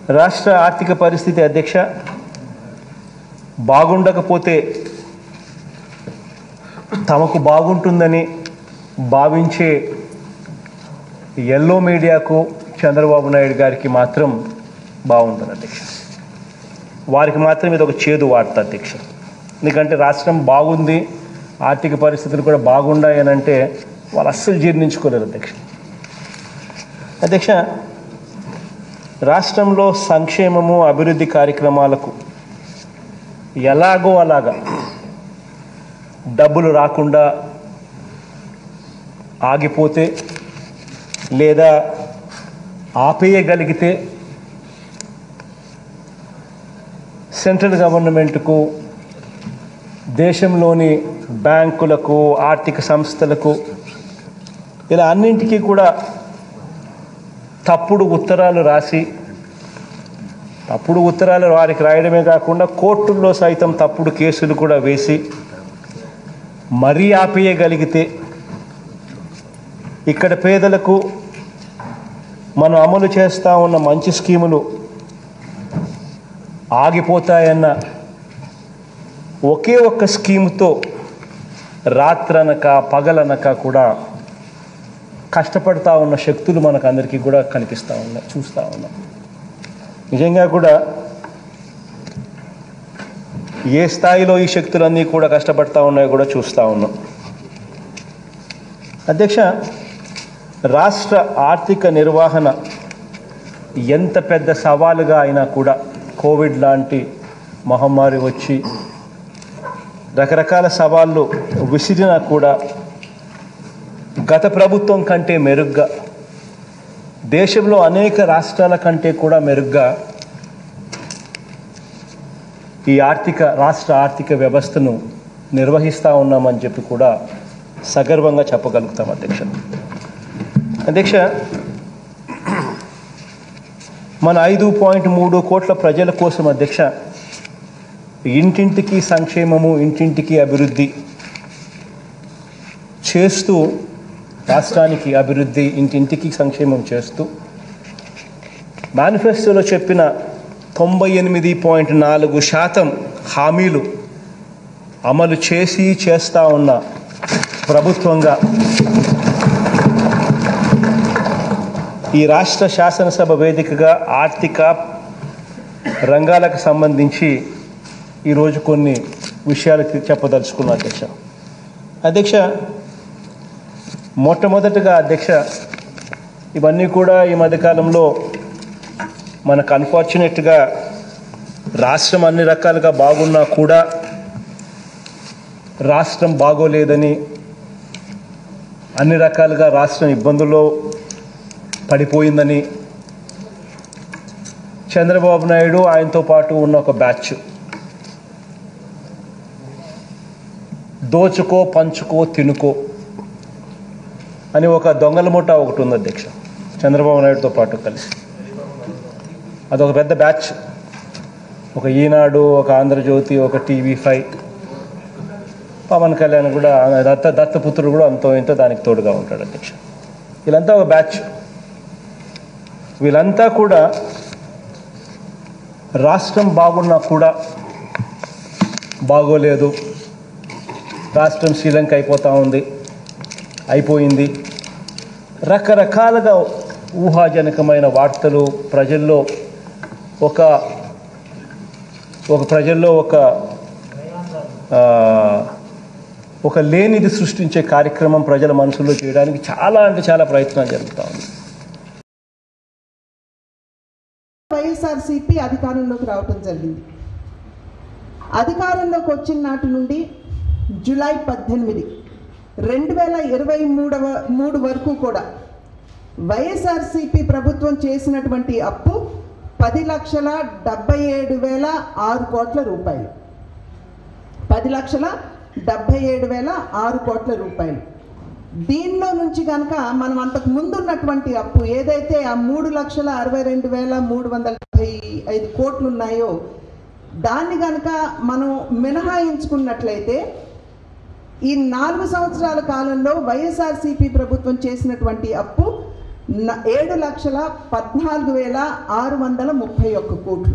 రాష్ట్ర ఆర్థిక పరిస్థితి అధ్యక్ష బాగుండకపోతే తమకు బాగుంటుందని భావించే ఎల్లో మీడియాకు చంద్రబాబు నాయుడు గారికి మాత్రం బాగుంటుంది అధ్యక్ష వారికి మాత్రం ఇది ఒక చేదు వార్త అధ్యక్ష ఎందుకంటే రాష్ట్రం బాగుంది ఆర్థిక పరిస్థితులు కూడా బాగున్నాయని అంటే వాళ్ళు అస్సలు జీర్ణించుకోలేరు అధ్యక్ష అధ్యక్ష రాష్ట్రంలో సంక్షేమము అభివృద్ధి కార్యక్రమాలకు ఎలాగో అలాగా డబ్బులు రాకుండా ఆగిపోతే లేదా ఆపేయగలిగితే సెంట్రల్ గవర్నమెంట్కు దేశంలోని బ్యాంకులకు ఆర్థిక సంస్థలకు ఇలా అన్నింటికీ కూడా తప్పుడు ఉత్తరాలు రాసి తప్పుడు ఉత్తరాలు వారికి రాయడమే కాకుండా కోర్టుల్లో సైతం తప్పుడు కేసులు కూడా వేసి మరీ ఆపేయగలిగితే ఇక్కడ పేదలకు మనం అమలు చేస్తూ ఉన్న మంచి స్కీములు ఆగిపోతాయన్న ఒకే ఒక్క స్కీముతో రాత్రనక పగలనక కూడా కష్టపడతా ఉన్న శక్తులు మనకు అందరికీ కూడా కనిపిస్తూ ఉన్నాయి చూస్తూ ఉన్నాం నిజంగా కూడా ఏ స్థాయిలో ఈ శక్తులన్నీ కూడా కష్టపడతా ఉన్నాయో కూడా చూస్తూ ఉన్నాం అధ్యక్ష రాష్ట్ర ఆర్థిక నిర్వహణ ఎంత పెద్ద సవాలుగా అయినా కూడా కోవిడ్ లాంటి మహమ్మారి వచ్చి రకరకాల సవాళ్ళు విసిరినా కూడా గత ప్రభుత్వం కంటే మెరుగ్గా దేశంలో అనేక రాష్ట్రాల కంటే కూడా మెరుగ్గా ఈ ఆర్థిక రాష్ట్ర ఆర్థిక వ్యవస్థను నిర్వహిస్తూ ఉన్నామని చెప్పి కూడా సగర్వంగా చెప్పగలుగుతాం అధ్యక్ష అధ్యక్ష మన ఐదు పాయింట్ మూడు కోట్ల ప్రజల కోసం అధ్యక్ష ఇంటింటికి సంక్షేమము ఇంటింటికి అభివృద్ధి చేస్తూ రాష్ట్రానికి అభివృద్ధి ఇంటింటికి సంక్షేమం చేస్తూ మేనిఫెస్టోలో చెప్పిన తొంభై ఎనిమిది పాయింట్ నాలుగు శాతం హామీలు అమలు చేసి చేస్తూ ఉన్న ప్రభుత్వంగా ఈ రాష్ట్ర శాసనసభ వేదికగా ఆర్థిక రంగాలకు సంబంధించి ఈరోజు కొన్ని విషయాలు చెప్పదలుచుకున్నా అధ్యక్ష అధ్యక్ష మొట్టమొదటిగా అధ్యక్ష ఇవన్నీ కూడా ఈ మధ్యకాలంలో మనకు అన్ఫార్చునేట్గా రాష్ట్రం అన్ని రకాలుగా బాగున్నా కూడా రాష్ట్రం బాగోలేదని అన్ని రకాలుగా రాష్ట్రం ఇబ్బందుల్లో పడిపోయిందని చంద్రబాబు నాయుడు ఆయనతో పాటు ఉన్న ఒక బ్యాచ్ దోచుకో పంచుకో తినుకో అని ఒక దొంగల ముఠా ఒకటి ఉంది అధ్యక్ష చంద్రబాబు నాయుడుతో పాటు కలిసి అదొక పెద్ద బ్యాచ్ ఒక ఈనాడు ఒక ఆంధ్రజ్యోతి ఒక టీవీ ఫైవ్ పవన్ కళ్యాణ్ కూడా దత్త దత్తపుత్రుడు కూడా అంతో ఇంతో దానికి తోడుగా ఉంటాడు అధ్యక్ష వీళ్ళంతా ఒక బ్యాచ్ వీళ్ళంతా కూడా రాష్ట్రం బాగున్నా కూడా బాగోలేదు రాష్ట్రం శ్రీలంక అయిపోతూ ఉంది అయిపోయింది రకరకాలుగా ఊహాజనకమైన వార్తలు ప్రజల్లో ఒక ఒక ప్రజల్లో ఒక ఆ, ఒక లేనిది సృష్టించే కార్యక్రమం ప్రజల మనసులో చేయడానికి చాలా అంటే చాలా ప్రయత్నాలు జరుగుతూ ఉంది వైఎస్ఆర్సీపీ అధికారంలోకి రావటం జరిగింది అధికారంలోకి వచ్చిన నాటి నుండి జూలై పద్దెనిమిది రెండు వేల ఇరవై మూడవ మూడు వరకు కూడా వైఎస్ఆర్సీపీ ప్రభుత్వం చేసినటువంటి అప్పు పది లక్షల డెబ్బై ఏడు వేల ఆరు కోట్ల రూపాయలు పది లక్షల డెబ్బై ఏడు వేల ఆరు కోట్ల రూపాయలు దీనిలో నుంచి కనుక మనం అంతకు ముందు ఉన్నటువంటి అప్పు ఏదైతే ఆ మూడు లక్షల అరవై రెండు వేల మూడు వందల డెబ్బై ఐదు కోట్లు ఉన్నాయో దాన్ని కనుక మనం మినహాయించుకున్నట్లయితే ఈ నాలుగు సంవత్సరాల కాలంలో వైఎస్ఆర్సీపీ ప్రభుత్వం చేసినటువంటి అప్పు న- ఏడు లక్షల పద్నాలుగు వేల ఆరు వందల ముప్పై ఒక్క కోట్లు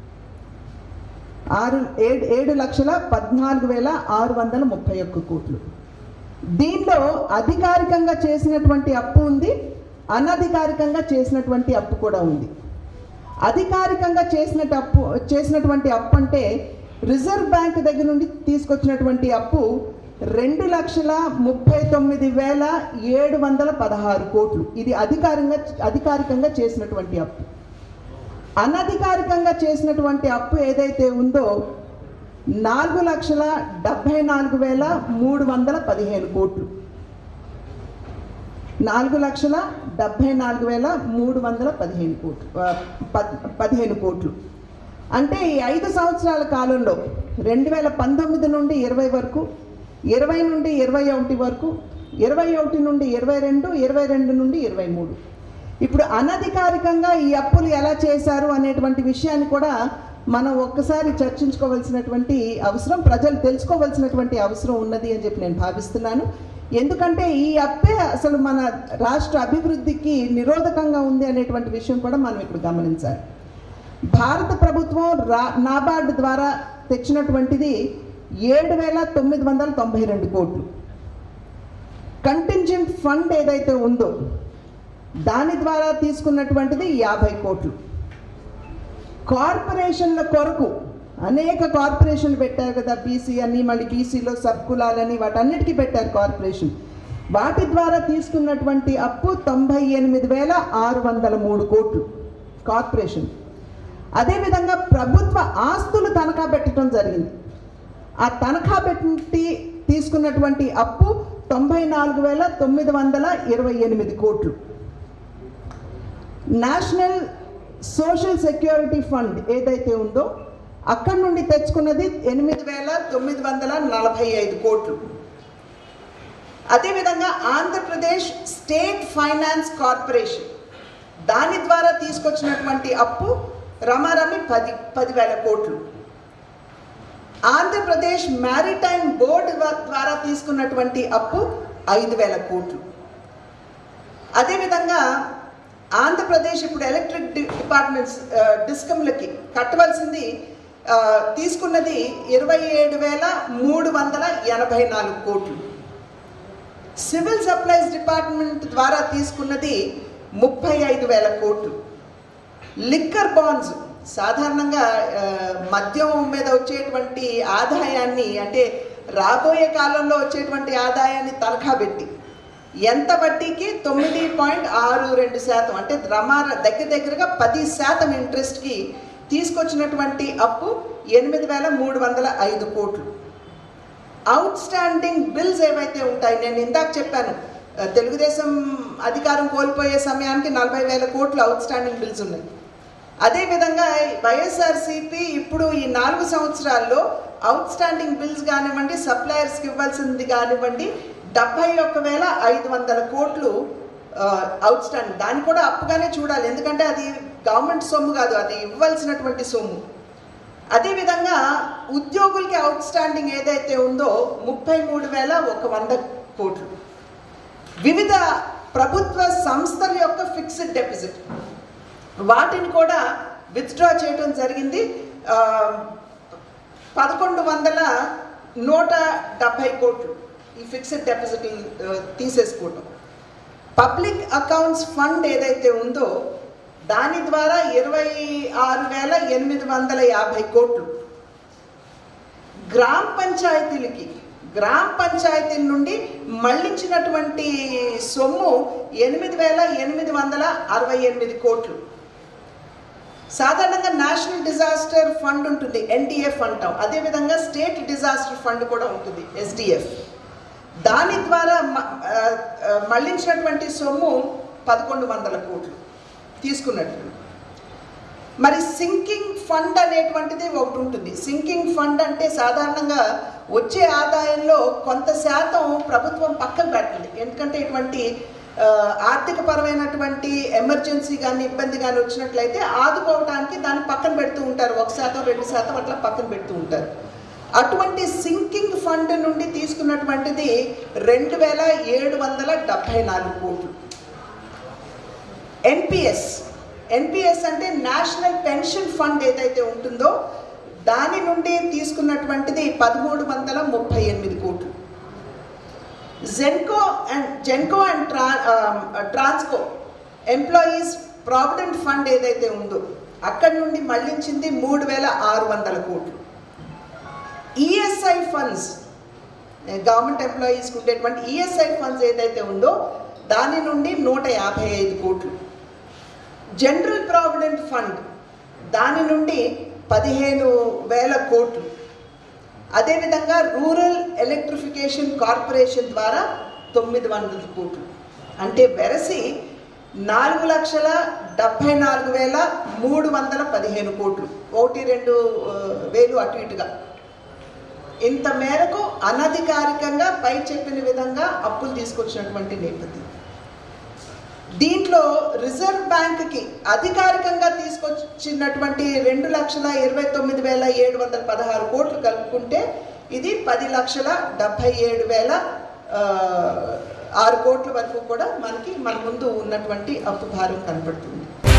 ఆరు ఏడు ఏడు లక్షల పద్నాలుగు వేల ఆరు వందల ముప్పై ఒక్క కోట్లు దీనిలో అధికారికంగా చేసినటువంటి అప్పు ఉంది అనధికారికంగా చేసినటువంటి అప్పు కూడా ఉంది అధికారికంగా చేసినట్టు అప్పు చేసినటువంటి అప్పు అంటే రిజర్వ్ బ్యాంక్ దగ్గర నుండి తీసుకొచ్చినటువంటి అప్పు రెండు లక్షల ముప్పై తొమ్మిది వేల ఏడు వందల పదహారు కోట్లు ఇది అధికారంగా అధికారికంగా చేసినటువంటి అప్పు అనధికారికంగా చేసినటువంటి అప్పు ఏదైతే ఉందో నాలుగు లక్షల డెబ్భై నాలుగు వేల మూడు వందల పదిహేను కోట్లు నాలుగు లక్షల డెబ్భై నాలుగు వేల మూడు వందల పదిహేను కోట్లు ఆ, పద్- పదిహేను కోట్లు అంటే ఈ ఐదు సంవత్సరాల కాలంలో రెండు వేల పంతొమ్మిది నుండి ఇరవై వరకు ఇరవై నుండి ఇరవై ఒకటి వరకు ఇరవై ఒకటి నుండి ఇరవై రెండు ఇరవై రెండు నుండి ఇరవై మూడు ఇప్పుడు అనధికారికంగా ఈ అప్పులు ఎలా చేశారు అనేటువంటి విషయాన్ని కూడా మనం ఒక్కసారి చర్చించుకోవాల్సినటువంటి అవసరం ప్రజలు తెలుసుకోవాల్సినటువంటి అవసరం ఉన్నది అని చెప్పి నేను భావిస్తున్నాను ఎందుకంటే ఈ అప్పే అసలు మన రాష్ట్ర అభివృద్ధికి నిరోధకంగా ఉంది అనేటువంటి విషయం కూడా మనం ఇప్పుడు గమనించాలి భారత ప్రభుత్వం రా నాబార్డ్ ద్వారా తెచ్చినటువంటిది ఏడు వేల తొమ్మిది వందల తొంభై రెండు కోట్లు కంటింజెంట్ ఫండ్ ఏదైతే ఉందో దాని ద్వారా తీసుకున్నటువంటిది యాభై కోట్లు కార్పొరేషన్ల కొరకు అనేక కార్పొరేషన్లు పెట్టారు కదా బీసీ అని మళ్ళీ బీసీలో సబ్ కులాలని వాటన్నిటికీ పెట్టారు కార్పొరేషన్ వాటి ద్వారా తీసుకున్నటువంటి అప్పు తొంభై ఎనిమిది వేల ఆరు వందల మూడు కోట్లు కార్పొరేషన్ అదేవిధంగా ప్రభుత్వ ఆస్తులు తనఖా పెట్టడం జరిగింది ఆ తనఖా పెట్టి తీసుకున్నటువంటి అప్పు తొంభై నాలుగు వేల తొమ్మిది వందల ఇరవై ఎనిమిది కోట్లు నేషనల్ సోషల్ సెక్యూరిటీ ఫండ్ ఏదైతే ఉందో అక్కడి నుండి తెచ్చుకున్నది ఎనిమిది వేల తొమ్మిది వందల నలభై ఐదు కోట్లు అదేవిధంగా ఆంధ్రప్రదేశ్ స్టేట్ ఫైనాన్స్ కార్పొరేషన్ దాని ద్వారా తీసుకొచ్చినటువంటి అప్పు రమారమి పది పదివేల కోట్లు ఆంధ్రప్రదేశ్ మ్యారిటైమ్ బోర్డు ద్వారా తీసుకున్నటువంటి అప్పు ఐదు వేల కోట్లు అదేవిధంగా ఆంధ్రప్రదేశ్ ఇప్పుడు ఎలక్ట్రిక్ డి- డిపార్ట్మెంట్స్ ఆ, డిస్కమ్లకి కట్టవలసింది ఆ, తీసుకున్నది ఇరవై ఏడు వేల మూడు వందల ఎనభై నాలుగు కోట్లు సివిల్ సప్లైస్ డిపార్ట్మెంట్ ద్వారా తీసుకున్నది ముప్పై ఐదు వేల కోట్లు లిక్కర్ బాండ్స్ సాధారణంగా ఆ, మద్యం మీద వచ్చేటువంటి ఆదాయాన్ని అంటే రాబోయే కాలంలో వచ్చేటువంటి ఆదాయాన్ని తనఖా పెట్టి ఎంత వడ్డీకి తొమ్మిది పాయింట్ ఆరు రెండు శాతం అంటే రమార దగ్గర దగ్గరగా పది శాతం ఇంట్రెస్ట్కి తీసుకొచ్చినటువంటి అప్పు ఎనిమిది వేల మూడు వందల ఐదు కోట్లు అవుట్ స్టాండింగ్ బిల్స్ ఏవైతే ఉంటాయి నేను ఇందాక చెప్పాను ఆ, తెలుగుదేశం అధికారం కోల్పోయే సమయానికి నలభై వేల కోట్లు అవుట్ స్టాండింగ్ బిల్స్ ఉన్నాయి అదేవిధంగా వైఎస్ఆర్సీపీ ఇప్పుడు ఈ నాలుగు సంవత్సరాల్లో అవుట్ స్టాండింగ్ బిల్స్ కానివ్వండి సప్లయర్స్కి ఇవ్వాల్సింది కానివ్వండి డెబ్బై ఒక్క వేల ఐదు వందల కోట్లు అవుట్ స్టాండింగ్ దాన్ని కూడా అప్పుగానే చూడాలి ఎందుకంటే అది గవర్నమెంట్ సొమ్ము కాదు అది ఇవ్వాల్సినటువంటి సొమ్ము అదేవిధంగా ఉద్యోగులకి అవుట్ స్టాండింగ్ ఏదైతే ఉందో ముప్పై మూడు వేల ఒక వంద కోట్లు వివిధ ప్రభుత్వ సంస్థల యొక్క ఫిక్స్డ్ డెపిజిట్ వాటిని కూడా విత్డ్రా చేయడం జరిగింది ఆ, పదకొండు వందల నూట డెబ్భై కోట్లు ఈ ఫిక్స్డ్ డెపిజిట్ తీసేసుకోవటం పబ్లిక్ అకౌంట్స్ ఫండ్ ఏదైతే ఉందో దాని ద్వారా ఇరవై ఆరు వేల ఎనిమిది వందల యాభై కోట్లు గ్రామ పంచాయతీలకి గ్రామ పంచాయతీల నుండి మళ్ళించినటువంటి సొమ్ము ఎనిమిది వేల ఎనిమిది వందల అరవై ఎనిమిది కోట్లు సాధారణంగా నేషనల్ డిజాస్టర్ ఫండ్ ఉంటుంది ఎన్డీఎఫ్ అంటాం అదేవిధంగా స్టేట్ డిజాస్టర్ ఫండ్ కూడా ఉంటుంది ఎస్డిఎఫ్ దాని ద్వారా మ- ఆ, ఆ, మళ్ళించినటువంటి సొమ్ము పదకొండు వందల కోట్లు తీసుకున్నట్లు మరి సింకింగ్ ఫండ్ అనేటువంటిది ఒకటి ఉంటుంది సింకింగ్ ఫండ్ అంటే సాధారణంగా వచ్చే ఆదాయంలో కొంత శాతం ప్రభుత్వం పక్కన పెట్టింది ఎందుకంటే ఇటువంటి ఆ, ఆర్థికపరమైనటువంటి ఎమర్జెన్సీ కానీ ఇబ్బంది కానీ వచ్చినట్లయితే ఆదుకోవడానికి దాన్ని పక్కన పెడుతూ ఉంటారు ఒక శాతం రెండు శాతం అట్లా పక్కన పెడుతూ ఉంటారు అటువంటి సింకింగ్ ఫండ్ నుండి తీసుకున్నటువంటిది రెండు వేల ఏడు వందల డెబ్భై నాలుగు కోట్లు ఎన్పిఎస్ ఎన్పిఎస్ అంటే నేషనల్ పెన్షన్ ఫండ్ ఏదైతే ఉంటుందో దాని నుండి తీసుకున్నటువంటిది పదమూడు వందల ముప్పై ఎనిమిది కోట్లు జెన్కో అండ్ జెన్కో అండ్ ట్రా ట్రాన్స్కో ఎంప్లాయీస్ ప్రావిడెంట్ ఫండ్ ఏదైతే ఉందో అక్కడి నుండి మళ్లించింది మూడు వేల ఆరు వందల కోట్లు ఈఎస్ఐ ఫండ్స్ గవర్నమెంట్ ఎంప్లాయీస్కి ఉండేటువంటి ఈఎస్ఐ ఫండ్స్ ఏదైతే ఉందో దాని నుండి నూట యాభై ఐదు కోట్లు జనరల్ ప్రావిడెంట్ ఫండ్ దాని నుండి పదిహేను వేల కోట్లు అదేవిధంగా రూరల్ ఎలక్ట్రిఫికేషన్ కార్పొరేషన్ ద్వారా తొమ్మిది వందల కోట్లు అంటే వెరసి నాలుగు లక్షల డెబ్భై నాలుగు వేల మూడు వందల పదిహేను కోట్లు ఒకటి రెండు ఆ, వేలు అటు ఇటుగా ఇంత మేరకు అనధికారికంగా పై చెప్పిన విధంగా అప్పులు తీసుకొచ్చినటువంటి నేపథ్యం దీంట్లో రిజర్వ్ బ్యాంక్కి అధికారికంగా తీసుకొచ్చినటువంటి రెండు లక్షల ఇరవై తొమ్మిది వేల ఏడు వందల పదహారు కోట్లు కలుపుకుంటే ఇది పది లక్షల డెబ్భై ఏడు వేల ఆ, ఆరు కోట్ల వరకు కూడా మనకి మన ముందు ఉన్నటువంటి అప్పు భారం కనపడుతుంది